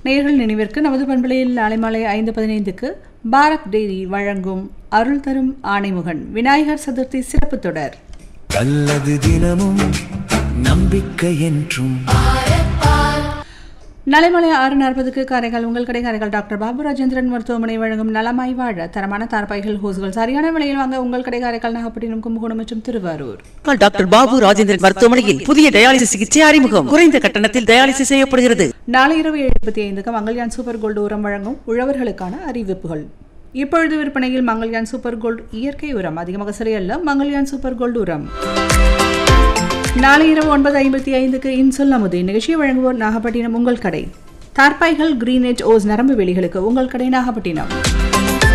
நேர்கள் நினைவிற்கு நமது பண்பலையில் நாளை மாலை ஐந்து பதினைந்துக்கு பாரத் டெய்ரி வழங்கும் அருள் தரும் ஆணைமுகன் விநாயகர் சதுர்த்தி சிறப்பு தொடர் நல்லது தினமும் நம்பிக்கை என்றும் நாளை மாலை ஆறு நாற்பதுக்கு காரைக்கால் உங்கள் கடை காரைக்கால் டாக்டர் பாபு ராஜேந்திரன் மருத்துவமனை வழங்கும் நலமாய் வாழ தரமான தார்பாய்கள் ஹோஸ்கள் சரியான விலையில் வாங்க உங்கள் கடை காரைக்கால் நாகப்பட்டினம் கும்பகோணம் மற்றும் திருவாரூர் கால் டாக்டர் பாபு ராஜேந்திரன் மருத்துவமனையில் புதிய டயாலிசிஸ் சிகிச்சை அறிமுகம் குறைந்த கட்டணத்தில் டயாலிசிஸ் செய்யப்படுகிறது நாளை இரவு ஏழு முப்பத்தி ஐந்துக்கு மங்கள்யான் சூப்பர் கோல்டு உரம் வழங்கும் உழவர்களுக்கான அறிவிப்புகள் இப்பொழுது விற்பனையில் மங்கள்யான் சூப்பர் கோல்டு இயற்கை உரம் அதிகமாக சரியல்ல மங்கள்யான் சூப்பர் கோல்டு உரம் நாளை இரவு ஒன்பது ஐம்பத்தி ஐந்துக்கு இன்சொல் அமுது நிகழ்ச்சியை வழங்குவோர் நாகப்பட்டினம் உங்கள் கடை தார்பாய்கள் கிரீனேஜ் ஓஸ் நரம்பு வெளிகளுக்கு உங்கள் கடை நாகப்பட்டினம்